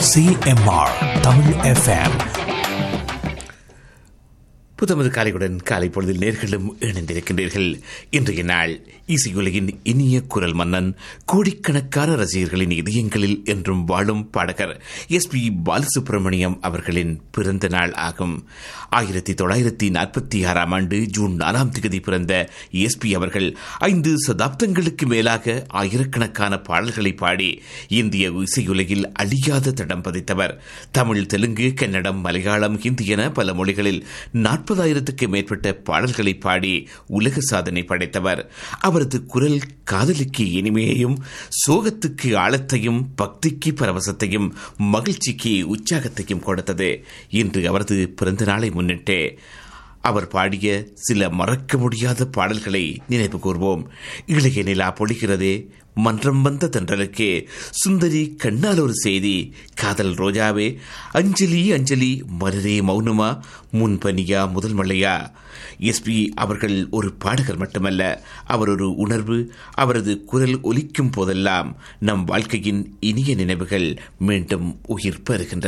CMR Tamil FM புத்தமது காலையுடன் காலை பொழுதில் நேர்களும் இணைந்திருக்கின்றீர்கள் இன்றைய நாள் இசையுலகின் இனிய குரல் மன்னன் கோடிக்கணக்கான ரசிகர்களின் இதயங்களில் என்றும் வாழும் பாடகர் எஸ் பி பாலசுப்ரமணியம் அவர்களின் பிறந்த நாள் ஆகும் ஆயிரத்தி தொள்ளாயிரத்தி நாற்பத்தி ஆறாம் ஆண்டு ஜூன் நாலாம் தேதி பிறந்த எஸ் பி அவர்கள் ஐந்து சதாப்தங்களுக்கு மேலாக ஆயிரக்கணக்கான பாடல்களை பாடி இந்திய இசையுலகில் அழியாத தடம் பதித்தவர் தமிழ் தெலுங்கு கன்னடம் மலையாளம் ஹிந்தி என பல மொழிகளில் நாற்பதாயிரத்துக்கு மேற்பட்ட பாடல்களை பாடி உலக சாதனை படைத்தவர் அவரது குரல் காதலுக்கு இனிமையையும் சோகத்துக்கு ஆழத்தையும் பக்திக்கு பரவசத்தையும் மகிழ்ச்சிக்கு உற்சாகத்தையும் கொடுத்தது இன்று அவரது பிறந்த நாளை முன்னிட்டு அவர் பாடிய சில மறக்க முடியாத பாடல்களை நினைவு கூர்வோம் இளைய நிலா பொழிகிறதே மன்றம் வந்த தென்றலுக்கு சுந்தரி கண்ணால் ஒரு செய்தி காதல் ரோஜாவே அஞ்சலி அஞ்சலி மலரே மௌனமா முன்பனியா முதல் மலையா எஸ்பி அவர்கள் ஒரு பாடகர் மட்டுமல்ல அவர் ஒரு உணர்வு அவரது குரல் ஒலிக்கும் போதெல்லாம் நம் வாழ்க்கையின் இனிய நினைவுகள் மீண்டும் உயிர் பெறுகின்றன